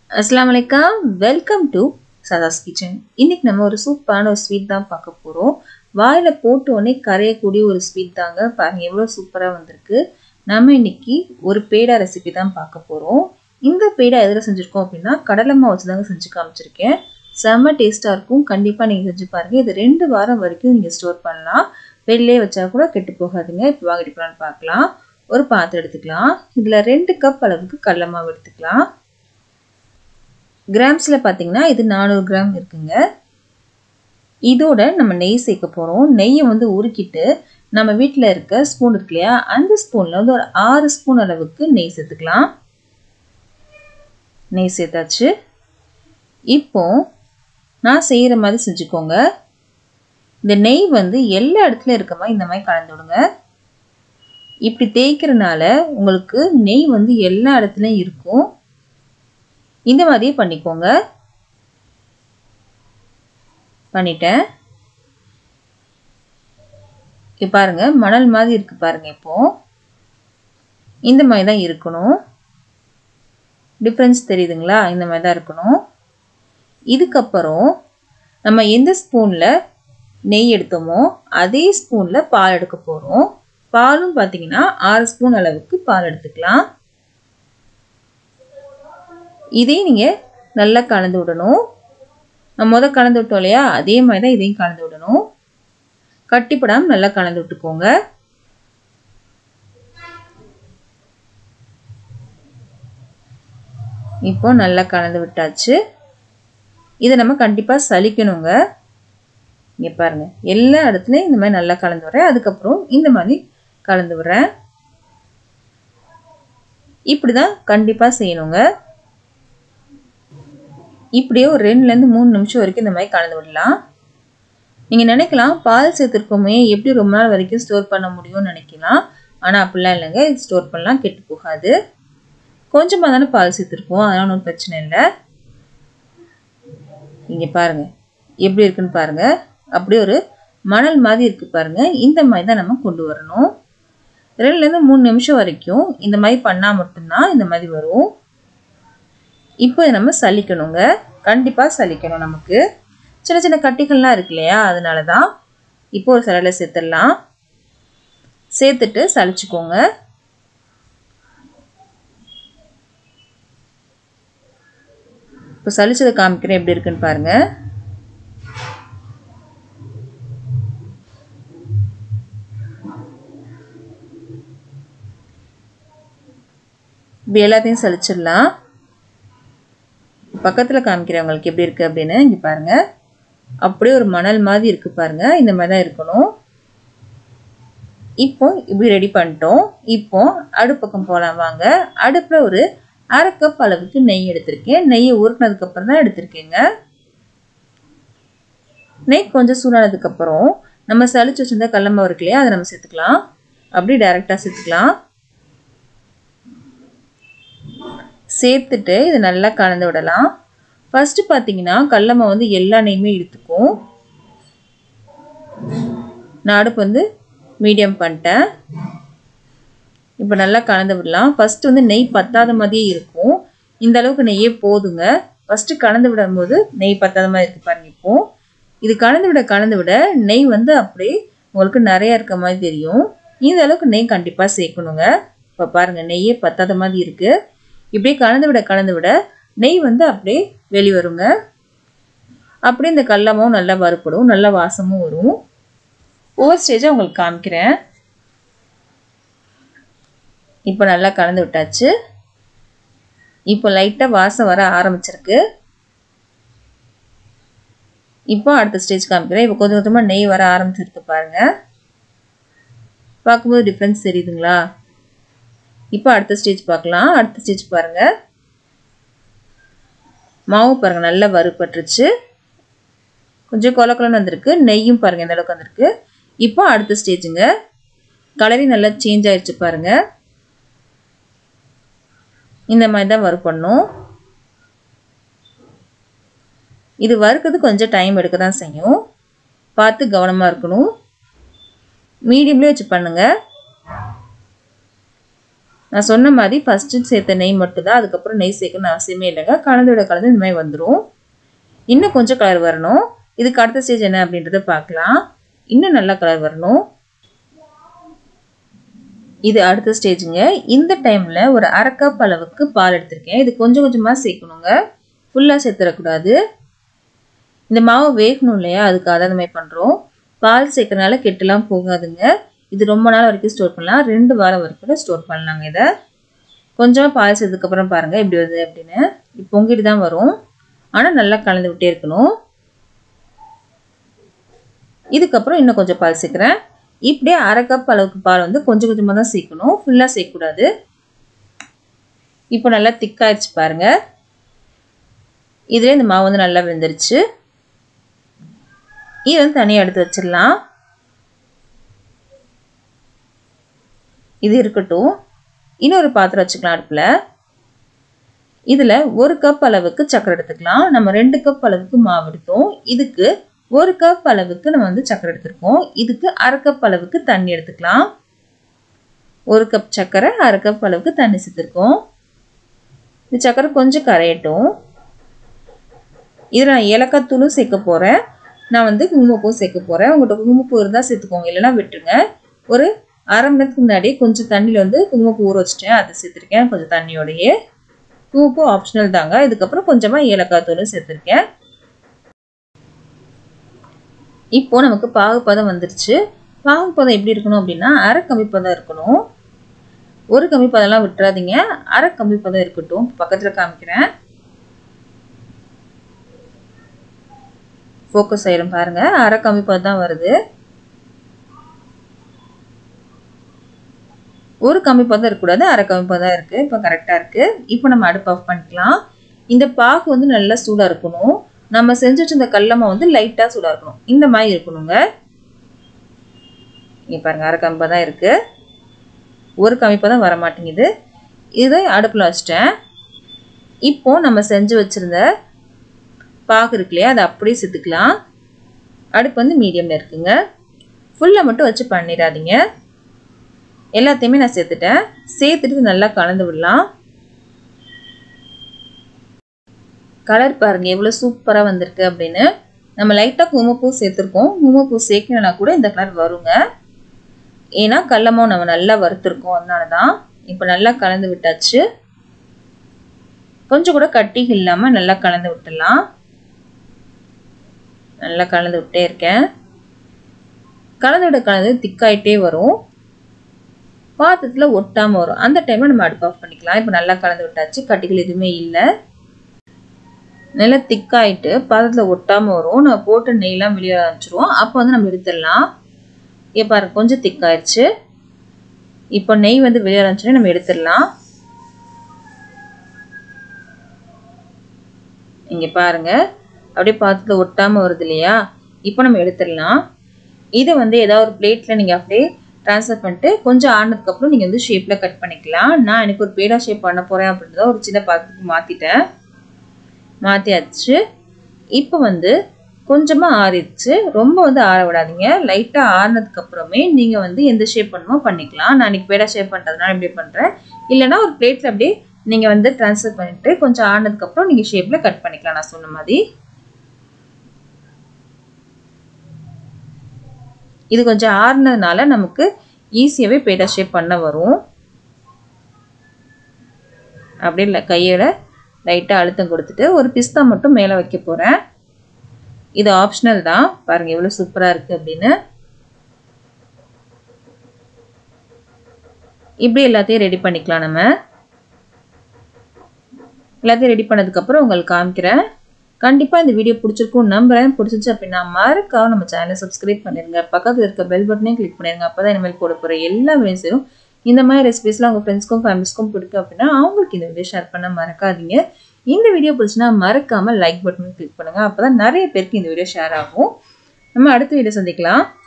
அஸ்லாம் வலைக்கம் welcome to சதாஸ் kitchen இன்னைக்கு நம்ம ஒரு சூப்பரான ஒரு ஸ்வீட் தான் பார்க்க போகிறோம் வாயில் போட்ட உடனே கரையக்கூடிய ஒரு ஸ்வீட் தாங்க பாருங்க எவ்வளோ சூப்பராக வந்திருக்கு நம்ம இன்னைக்கு ஒரு பேடா ரெசிபி தான் பார்க்க போகிறோம் இந்த பேடா எதில் செஞ்சுருக்கோம் அப்படின்னா கடலை மாவு வச்சு தாங்க செஞ்சு காமிச்சிருக்கேன் செம்ம டேஸ்ட்டாக இருக்கும் கண்டிப்பாக நீங்கள் செஞ்சு பாருங்கள் இது ரெண்டு வாரம் வரைக்கும் நீங்கள் ஸ்டோர் பண்ணலாம் வெளிலே வச்சா கூட கெட்டு போகாதுங்க இப்போ வாங்கிட்டு போகலான்னு பார்க்கலாம் ஒரு பாத்திரம் எடுத்துக்கலாம் இதில் ரெண்டு கப் அளவுக்கு கடலை மாவு எடுத்துக்கலாம் கிராம்ஸில் பார்த்தீங்கன்னா இது நானூறு கிராம் இருக்குங்க இதோட நம்ம நெய் சேர்க்க போகிறோம் நெய்யை வந்து உருக்கிட்டு நம்ம வீட்டில் இருக்க ஸ்பூன் இருக்கு இல்லையா அந்த ஸ்பூனில் வந்து ஒரு ஆறு ஸ்பூன் அளவுக்கு நெய் சேர்த்துக்கலாம் நெய் சேர்த்தாச்சு இப்போ நான் செய்கிற மாதிரி செஞ்சுக்கோங்க இந்த நெய் வந்து எல்லா இடத்துலையும் இருக்க மாதிரி இந்த மாதிரி கலந்து விடுங்க இப்படி தேய்க்கிறனால உங்களுக்கு நெய் வந்து எல்லா இடத்துலையும் இருக்கும் இந்த மாதிரியே பண்ணிக்கோங்க பண்ணிட்டேன் இப்போ பாருங்க மணல் மாதிரி இருக்கு பாருங்க இப்போ இந்த மாதிரி தான் இருக்கணும் டிஃப்ரென்ஸ் தெரியுதுங்களா இந்த மாதிரி தான் இருக்கணும் இதுக்கப்புறம் நம்ம எந்த ஸ்பூனில் நெய் எடுத்தோமோ அதே ஸ்பூனில் பால் எடுக்க போகிறோம் பாலும் பார்த்தீங்கன்னா ஆறு ஸ்பூன் அளவுக்கு பால் எடுத்துக்கலாம் இதையும் நீங்கள் நல்லா கலந்து விடணும் நம்ம முத கலந்து விட்டோம் இல்லையா அதே மாதிரி தான் இதையும் கலந்து விடணும் கட்டிப்படாமல் நல்லா கலந்து விட்டுக்கோங்க இப்போ நல்லா கலந்து விட்டாச்சு இதை நம்ம கண்டிப்பாக சலிக்கணுங்க இங்கே பாருங்கள் எல்லா இடத்துலையும் இந்த மாதிரி நல்லா கலந்து விட்றேன் அதுக்கப்புறம் இந்த மாதிரி கலந்து விட்றேன் இப்படி தான் கண்டிப்பாக செய்யணுங்க இப்படியே ஒரு ரெண்டுலேருந்து மூணு நிமிஷம் வரைக்கும் இந்த மாதிரி கலந்து விடலாம் நீங்கள் நினைக்கலாம் பால் சேர்த்துருக்கோமே எப்படி ரொம்ப நாள் வரைக்கும் ஸ்டோர் பண்ண முடியும்னு நினைக்கலாம் ஆனால் அப்படிலாம் இல்லைங்க இது ஸ்டோர் பண்ணலாம் கெட்டு போகாது கொஞ்சமாக தானே பால் சேர்த்துருக்கோம் அதனால் ஒன்றும் பிரச்சனை இல்லை இங்கே பாருங்கள் எப்படி இருக்குன்னு பாருங்கள் அப்படியே ஒரு மணல் மாதிரி இருக்குது பாருங்கள் இந்த மாதிரி தான் நம்ம கொண்டு வரணும் ரெண்டுலேருந்து மூணு நிமிஷம் வரைக்கும் இந்த மாதிரி பண்ணால் மட்டும்தான் இந்த மாதிரி வரும் இப்போ நம்ம சலிக்கணுங்க கண்டிப்பாக சலிக்கணும் நமக்கு சின்ன சின்ன கட்டிகள்லாம் இருக்கு இல்லையா அதனால தான் இப்போ ஒரு சலையில் சேர்த்துடலாம் சேர்த்துட்டு சலிச்சுக்கோங்க இப்போ சலிச்சதை காமிக்கிறேன் எப்படி இருக்குன்னு பாருங்க இப்படி எல்லாத்தையும் சலிச்சிடலாம் பக்கத்தில் காமிக்கிறவங்களுக்கு எப்படி இருக்குது அப்படின்னு இங்கே பாருங்கள் அப்படியே ஒரு மணல் மாதிரி இருக்குது பாருங்கள் இந்த மாதிரி தான் இருக்கணும் இப்போ இப்படி ரெடி பண்ணிட்டோம் இப்போ அடுப்பக்கம் போகலாம் வாங்க அடுப்பில் ஒரு அரை கப் அளவுக்கு நெய் எடுத்திருக்கேன் நெய்யை உருட்டினதுக்கப்புறம் தான் எடுத்திருக்கேங்க நெய் கொஞ்சம் சூடானதுக்கப்புறம் நம்ம சளிச்சு வச்சிருந்த கடலமாவு இருக்கு இல்லையா அதை நம்ம சேர்த்துக்கலாம் அப்படி டைரெக்டாக சேர்த்துக்கலாம் சேர்த்துட்டு இதை நல்லா கலந்து விடலாம் ஃபஸ்ட்டு பார்த்தீங்கன்னா கடலமா வந்து எல்லா நெய்யுமே இழுத்துக்கும் நான் அடுப்பு வந்து மீடியம் பண்ணிட்டேன் இப்போ நல்லா கலந்து விடலாம் ஃபஸ்ட்டு வந்து நெய் பத்தாத மாதிரியே இருக்கும் இந்த அளவுக்கு நெய்யே போதுங்க ஃபஸ்ட்டு கலந்து விடும்போது நெய் பத்தாத மாதிரி இருக்குது பாருங்க இப்போ இது கலந்து விட கலந்து விட நெய் வந்து அப்படியே உங்களுக்கு நிறையா இருக்க மாதிரி தெரியும் இந்த அளவுக்கு நெய் கண்டிப்பாக சேர்க்கணுங்க இப்போ பாருங்கள் நெய்யே பத்தாத மாதிரி இருக்குது இப்படியே கலந்து விட கலந்து விட நெய் வந்து அப்படியே வெளிவருங்க அப்படியே இந்த கடலமாவும் நல்லா வறுப்படும் நல்ல வாசமும் வரும் ஒவ்வொரு ஸ்டேஜாக உங்களுக்கு காமிக்கிறேன் இப்போ நல்லா கலந்து விட்டாச்சு இப்போ லைட்டாக வாசம் வர ஆரம்பிச்சிருக்கு இப்போ அடுத்த ஸ்டேஜ் காமிக்கிறேன் இப்போ கொஞ்சம் கொஞ்சமாக நெய் வர ஆரம்பிச்சிருக்கு பாருங்கள் பார்க்கும்போது டிஃப்ரென்ஸ் தெரியுதுங்களா இப்போ அடுத்த ஸ்டேஜ் பார்க்கலாம் அடுத்த ஸ்டேஜ் பாருங்கள் மாவு பாருங்கள் நல்லா வறுப்பட்டுருச்சு கொஞ்சம் கொல கொலன்னு வந்திருக்கு நெய்யும் பாருங்கள் இந்த அளவுக்கு வந்திருக்கு இப்போ அடுத்த ஸ்டேஜுங்க கலரி நல்லா சேஞ்ச் ஆயிடுச்சு பாருங்கள் இந்த மாதிரி தான் வறுப்படணும் இது வறுக்கிறது கொஞ்சம் டைம் எடுக்க தான் செய்யும் பார்த்து கவனமாக இருக்கணும் மீடியம்லேயே வச்சு பண்ணுங்கள் நான் சொன்ன மாதிரி ஃபஸ்ட்டு சேர்த்த நெய் மட்டும்தான் அதுக்கப்புறம் நெய் சேர்க்கணும்னு அவசியமே இல்லைங்க கலந்தோட கலந்து இந்த மாதிரி வந்துடும் இன்னும் கொஞ்சம் கலர் வரணும் இதுக்கு அடுத்த ஸ்டேஜ் என்ன அப்படின்றத பார்க்கலாம் இன்னும் நல்லா கலர் வரணும் இது அடுத்த ஸ்டேஜுங்க இந்த டைமில் ஒரு அரை கப் அளவுக்கு பால் எடுத்திருக்கேன் இது கொஞ்சம் கொஞ்சமாக சேர்க்கணுங்க ஃபுல்லாக சேர்த்துடக்கூடாது இந்த மாவு வேகணும் இல்லையா அதுக்காக தான் இந்த மாதிரி பண்ணுறோம் பால் சேர்க்கறனால கெட்டுலாம் போகாதுங்க இது ரொம்ப நாள் வரைக்கும் ஸ்டோர் பண்ணலாம் ரெண்டு வாரம் வரைக்கும் கூட ஸ்டோர் பண்ணலாங்க இதை கொஞ்சமாக பால் சேர்த்ததுக்கப்புறம் பாருங்கள் எப்படி வருது அப்படின்னு இப்போ பொங்கிட்டு தான் வரும் ஆனால் நல்லா கலந்து விட்டே இருக்கணும் இதுக்கப்புறம் இன்னும் கொஞ்சம் பால் சேர்க்குறேன் இப்படியே அரை கப் அளவுக்கு பால் வந்து கொஞ்சம் கொஞ்சமாக தான் சேர்க்கணும் ஃபுல்லாக சேர்க்கக்கூடாது இப்போ நல்லா திக்காயிடுச்சு பாருங்கள் இதில் இந்த மாவு வந்து நல்லா வெந்துருச்சு இது வந்து தனியாக எடுத்து வச்சிடலாம் இது இருக்கட்டும் இன்னொரு பாத்திரம் வச்சுக்கலாம் அடுப்பில் இதில் ஒரு கப் அளவுக்கு சக்கரை எடுத்துக்கலாம் நம்ம ரெண்டு கப் அளவுக்கு மாவு எடுத்தோம் இதுக்கு ஒரு கப் அளவுக்கு நம்ம வந்து சக்கரை எடுத்துருக்கோம் இதுக்கு அரை கப் அளவுக்கு தண்ணி எடுத்துக்கலாம் ஒரு கப் சக்கரை அரை கப் அளவுக்கு தண்ணி சேர்த்துருக்கோம் இந்த சக்கரை கொஞ்சம் கரையட்டும் இதில் நான் ஏலக்காய் தூளும் சேர்க்க போகிறேன் நான் வந்து குங்குமப்பூ சேர்க்க போகிறேன் உங்கள்கிட்ட குங்குமப்பூ இருந்தால் சேர்த்துக்கோங்க இல்லைன்னா விட்டுருங்க ஒரு அரை மணி நேரத்துக்கு முன்னாடி கொஞ்சம் தண்ணியில் வந்து குங்குமப்பூ ஊற வச்சுட்டேன் அதை சேர்த்துருக்கேன் கொஞ்சம் தண்ணியோடையே குங்குமப்பூ ஆப்ஷனல் தாங்க இதுக்கப்புறம் கொஞ்சமாக ஏலக்காய் தூளும் சேர்த்துருக்கேன் இப்போ நமக்கு பாகுப்பதம் வந்துருச்சு பாகுப்பதம் எப்படி இருக்கணும் அப்படின்னா அரை கம்பிப்பதம் இருக்கணும் ஒரு கம்பிப்பதம்லாம் விட்டுறாதீங்க அரை கம்பிப்பதம் இருக்கட்டும் பக்கத்தில் காமிக்கிறேன் ஃபோக்கஸ் ஆயிரும் பாருங்க அரை கம்பிப்பதம் தான் வருது ஒரு கம்பிப்பதம் இருக்கக்கூடாது அரை கம்பிப்பதம் இருக்குது இப்போ கரெக்டாக இருக்குது இப்போ நம்ம அடுப்பு ஆஃப் பண்ணிக்கலாம் இந்த பாகு வந்து நல்லா சூடாக இருக்கணும் நம்ம செஞ்சு வச்சிருந்த கல்லம்மா வந்து லைட்டாக சூடாக இருக்கணும் இந்த மாதிரி இருக்கணுங்க இங்கே பாருங்கள் அரை கம்பை தான் இருக்குது ஒரு கமிப்பை தான் வர மாட்டேங்குது இதை அடுப்பில் வச்சிட்டேன் இப்போ நம்ம செஞ்சு வச்சுருந்த பாகு இருக்கு இல்லையா அதை அப்படியே சேர்த்துக்கலாம் அடுப்பு வந்து மீடியமில் இருக்குங்க ஃபுல்லாக மட்டும் வச்சு பண்ணிடாதீங்க எல்லாத்தையுமே நான் சேர்த்துட்டேன் சேர்த்துட்டு நல்லா கலந்து விடலாம் கலர் பாருங்கள் எவ்வளோ சூப்பராக வந்திருக்கு அப்படின்னு நம்ம லைட்டாக குங்குமப்பூ சேர்த்துருக்கோம் குங்குமப்பூ சேர்க்கணுன்னா கூட இந்த கலர் வருங்க ஏன்னா கடலமாவு நம்ம நல்லா வறுத்துருக்கோம் அதனால தான் இப்போ நல்லா கலந்து விட்டாச்சு கொஞ்சம் கூட கட்டிகள் இல்லாமல் நல்லா கலந்து விட்டுடலாம் நல்லா கலந்து விட்டே இருக்கேன் கலந்து விட கலந்து திக்காயிட்டே வரும் பாத்திரத்தில் ஒட்டாமல் வரும் அந்த டைமில் நம்ம அடுப்பு ஆஃப் பண்ணிக்கலாம் இப்போ நல்லா கலந்து விட்டாச்சு கட்டிகள் எதுவுமே இல்லை நல்லா திக்காயிட்டு பாத்திரத்தில் ஒட்டாமல் வரும் நம்ம போட்டு நெய்லாம் வெளியே ஆரம்பிச்சிருவோம் அப்போ வந்து நம்ம எடுத்துடலாம் இப்போ பாருங்க கொஞ்சம் திக்காயிடுச்சு இப்போ நெய் வந்து வெளியே ஆரம்பிச்சோன்னே நம்ம எடுத்துடலாம் இங்கே பாருங்க அப்படியே பாத்திரத்தில் ஒட்டாமல் வருது இல்லையா இப்போ நம்ம எடுத்துடலாம் இதை வந்து ஏதாவது ஒரு பிளேட்டில் நீங்கள் அப்படியே ட்ரான்ஸ்ஃபர் பண்ணிட்டு கொஞ்சம் ஆனதுக்கப்புறம் நீங்கள் வந்து ஷேப்பில் கட் பண்ணிக்கலாம் நான் எனக்கு ஒரு பேடா ஷேப் பண்ண போகிறேன் அப்படின்றத ஒரு சின்ன பாத்திரத்துக்கு மாற்றிட்டேன் மாற்றியாச்சு இப்போ வந்து கொஞ்சமாக ஆறிடுச்சு ரொம்ப வந்து ஆற விடாதீங்க லைட்டாக ஆறினதுக்கப்புறமே நீங்கள் வந்து எந்த ஷேப் பண்ணுமோ பண்ணிக்கலாம் நான் இன்றைக்கி பேடா ஷேப் பண்ணுறதுனால இப்படி பண்ணுறேன் இல்லைனா ஒரு பிளேட்டில் அப்படியே நீங்கள் வந்து ட்ரான்ஸ்ஃபர் பண்ணிவிட்டு கொஞ்சம் ஆறினதுக்கப்புறம் நீங்கள் ஷேப்பில் கட் பண்ணிக்கலாம் நான் சொன்ன மாதிரி இது கொஞ்சம் ஆறுனதுனால நமக்கு ஈஸியாகவே பேடா ஷேப் பண்ண வரும் அப்படியே இல்லை கையோட லைட்டாக அழுத்தம் கொடுத்துட்டு ஒரு பிஸ்தா மட்டும் மேலே வைக்க போகிறேன் இது ஆப்ஷனல் தான் பாருங்கள் எவ்வளோ சூப்பராக இருக்குது அப்படின்னு இப்படி எல்லாத்தையும் ரெடி பண்ணிக்கலாம் நம்ம எல்லாத்தையும் ரெடி பண்ணதுக்கப்புறம் உங்களுக்கு காமிக்கிறேன் கண்டிப்பாக இந்த வீடியோ பிடிச்சிருக்கும் நம்புறேன் பிடிச்சிச்சு அப்படின்னா மறக்காம நம்ம சேனலை சப்ஸ்கிரைப் பண்ணிடுங்க பக்கத்தில் இருக்க பெல் பட்டனையும் கிளிக் பண்ணிடுங்க அப்போ தான் இனிமேல் போட போகிற எல்லா வீடியோஸையும் இந்த மாதிரி ரெசிபிஸ்லாம் உங்கள் ஃப்ரெண்ட்ஸ்க்கும் ஃபேமிலிஸ்க்கும் பிடிக்கும் அப்படின்னா அவங்களுக்கு இந்த வீடியோ ஷேர் பண்ண மறக்காதீங்க இந்த வீடியோ பிடிச்சினா மறக்காமல் லைக் பட்டன் கிளிக் பண்ணுங்கள் அப்போ தான் நிறைய பேருக்கு இந்த வீடியோ ஷேர் ஆகும் நம்ம அடுத்த வீடியோ சந்திக்கலாம்